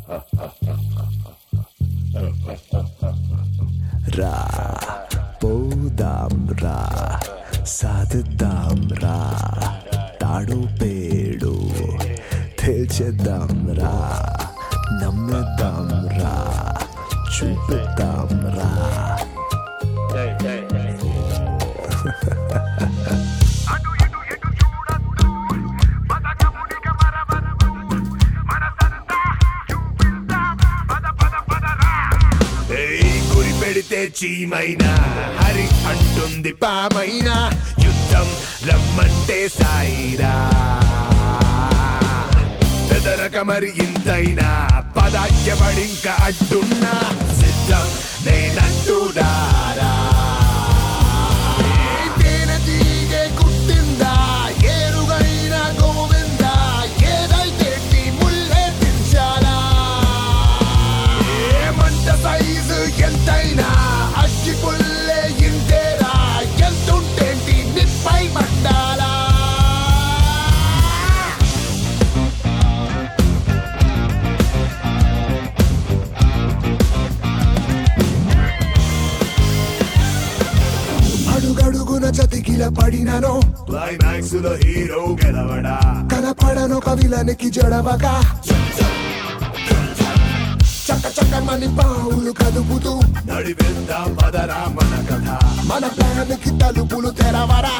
రా పోదాం రా సాధిద్దాం రా తాడు పేడు తేల్చేద్దాం రా నమ్మేద్దాం రా చూపిద్దాం రా అటు ఇటు ఎటు చూడద్దు పదకమునిక మరవద్దు మనసంతా చూపిద్దాం పద పద పదరా ఏయ్ గురి పెడితే చీమైనా హరి అంటుంది పామైనా యుద్ధం రమ్మంటే సాయిరా పెదరక మరి ఇంతైనా పదాఖ్యపడింక అడ్డున్నా సిద్ధం నేనంటుడారా తేనె తీగే కుట్టిందా ఏరుగైన గోవిందా ఏదైతే నీ ముల్లే దించాలా ఏమంట సైజు ఎంతైనా అగ్గి పుల్లే ఇంతేరా ఎంతుంటేంటి నిప్పై మండాలా అడుగడుగున చతికిల పడినను క్లైమాక్స్ లో హీరో గెలవడా కనపడను కవిలనికి జడవగా చక్క చక్కమని పావులు కదుపుతూ నడివేద్దాం పదరా మన కథ మన ప్లాన్ కి తలుపులు తెరవరా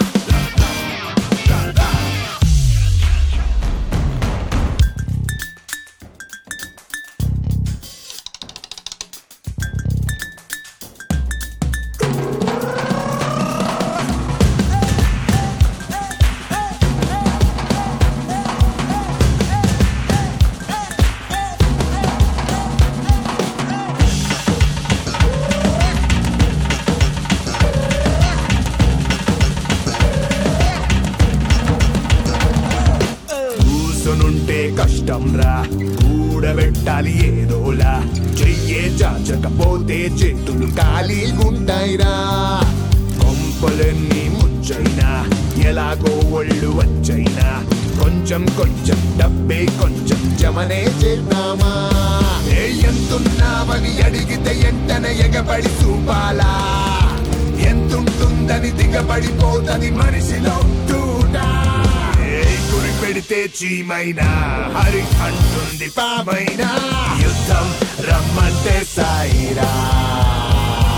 కూసునుంటే కష్టం రా కూడబెట్టాలి ఏదోలా చెయ్యే చాచకపోతే చేతులు ఖాళీగుంటాయిరా కొంపలన్నీ ముంచైనా ఎలాగో ఒళ్ళు వచ్చైనా కొంచెం కొంచెం డబ్బే కొంచెం జమనే చేద్దామా ఏ ఎంతున్నామని అడిగితే ఎంటనే ఎగబడి చూపాలా ఎంతుంటుందని దిగబడిపోతది మనిషిలో తూటా ఏ గురి పెడితే చీమైనా హరి అంటుంది పామైనా యుద్ధం రమ్మంటే సాయిరా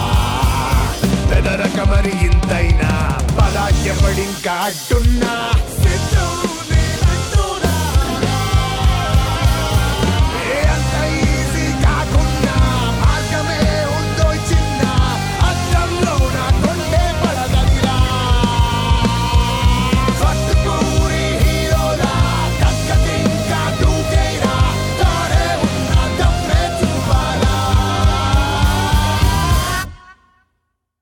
పెదరక మరి ఇంతైనా పదాఖ్యపడింకా అడ్డున్నా